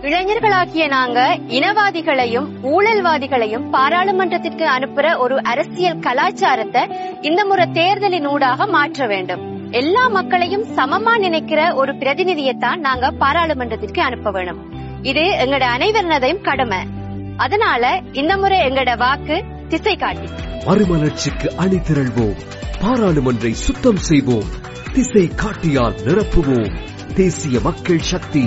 இளைஞர்களாகிய நாங்க இனவாதிகளையும் ஊழல்வாதிகளையும் பாராளுமன்றத்திற்கு அனுப்புற ஒரு அரசியல் கலாச்சாரத்தை இந்த முறை தேர்தலின் ஊடாக மாற்ற வேண்டும் எல்லா மக்களையும் சமமா நினைக்கிற ஒரு பிரதிநிதியைத்தான் நாங்க பாராளுமன்றத்திற்கு அனுப்ப வேணும் இது எங்கட அனைவரினதையும் கடமை அதனால இந்த முறை எங்கட வாக்கு திசை காட்டி மறுமலர்ச்சிக்கு அணி திரள்வோம் பாராளுமன்றை சுத்தம் செய்வோம் திசை காட்டியால் நிரப்புவோம் தேசிய மக்கள் சக்தி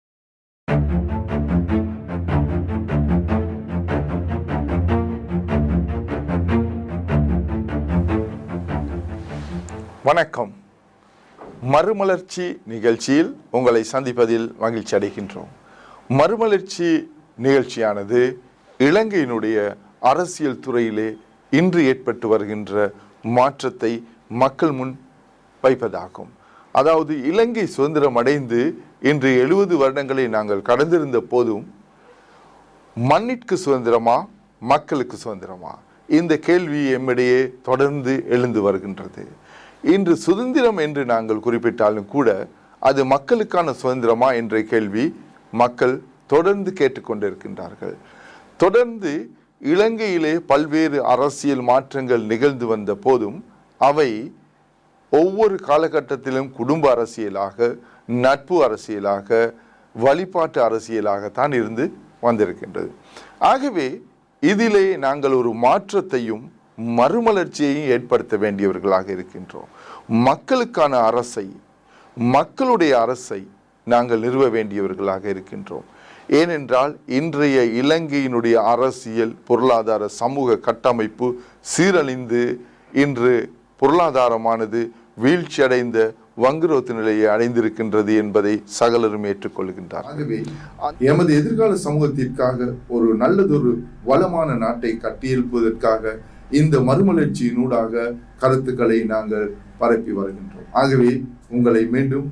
வணக்கம் மறுமலர்ச்சி நிகழ்ச்சியில் உங்களை சந்திப்பதில் மகிழ்ச்சி அடைகின்றோம் மறுமலர்ச்சி நிகழ்ச்சியானது இலங்கையினுடைய அரசியல் துறையிலே இன்று ஏற்பட்டு வருகின்ற மாற்றத்தை மக்கள் முன் வைப்பதாகும் அதாவது இலங்கை சுதந்திரம் அடைந்து இன்று எழுபது வருடங்களை நாங்கள் கடந்திருந்த போதும் மண்ணிற்கு சுதந்திரமா மக்களுக்கு சுதந்திரமா இந்த கேள்வி எம்மிடையே தொடர்ந்து எழுந்து வருகின்றது இன்று சுதந்திரம் என்று நாங்கள் குறிப்பிட்டாலும் கூட அது மக்களுக்கான சுதந்திரமா என்ற கேள்வி மக்கள் தொடர்ந்து கேட்டுக்கொண்டிருக்கின்றார்கள் தொடர்ந்து இலங்கையிலே பல்வேறு அரசியல் மாற்றங்கள் நிகழ்ந்து வந்த போதும் அவை ஒவ்வொரு காலகட்டத்திலும் குடும்ப அரசியலாக நட்பு அரசியலாக வழிபாட்டு அரசியலாகத்தான் இருந்து வந்திருக்கின்றது ஆகவே இதிலே நாங்கள் ஒரு மாற்றத்தையும் மறுமலர்ச்சியையும் ஏற்படுத்த வேண்டியவர்களாக இருக்கின்றோம் மக்களுக்கான அரசை மக்களுடைய அரசை நாங்கள் நிறுவ வேண்டியவர்களாக இருக்கின்றோம் ஏனென்றால் இன்றைய இலங்கையினுடைய அரசியல் பொருளாதார சமூக கட்டமைப்பு சீரழிந்து இன்று பொருளாதாரமானது வீழ்ச்சியடைந்த வங்குரோத்து நிலையை அடைந்திருக்கின்றது என்பதை சகலரும் ஏற்றுக்கொள்கின்றார் ஆகவே எமது எதிர்கால சமூகத்திற்காக ஒரு நல்லதொரு வளமான நாட்டை கட்டியெழுப்புவதற்காக இந்த மறுமலர்ச்சியினூடாக கருத்துக்களை நாங்கள் பரப்பி வருகின்றோம் ஆகவே உங்களை மீண்டும்